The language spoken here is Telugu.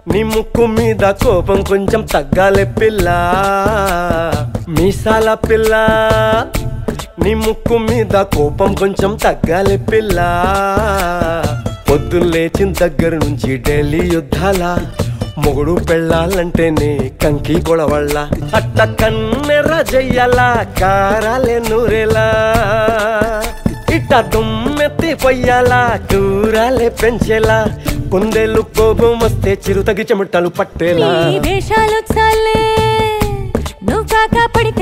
నీ ముక్కు మీద కోపం కొంచెం తగ్గాలే పిల్ల మీసాల పిల్ల నీ ముక్కు మీద కోపం కొంచెం తగ్గాలే పిల్ల పొద్దున్న లేచిన దగ్గర నుంచి డైలీ యుద్ధాల మొగుడు పెళ్ళాలంటేనే కంకి గొడవళ్ళ అట్ట కన్నెర జయ్యాల కారాలే నూరేలా ఇట్ట దుమ్మెత్తి పొయ్యాలా కూరాలే పెంచేలా కొందేళ్ళు కోపం వస్తే చిరుతగి చెమటలు పట్టేలా నీ వేషాలు చాలే నువ్వు కాక పడితే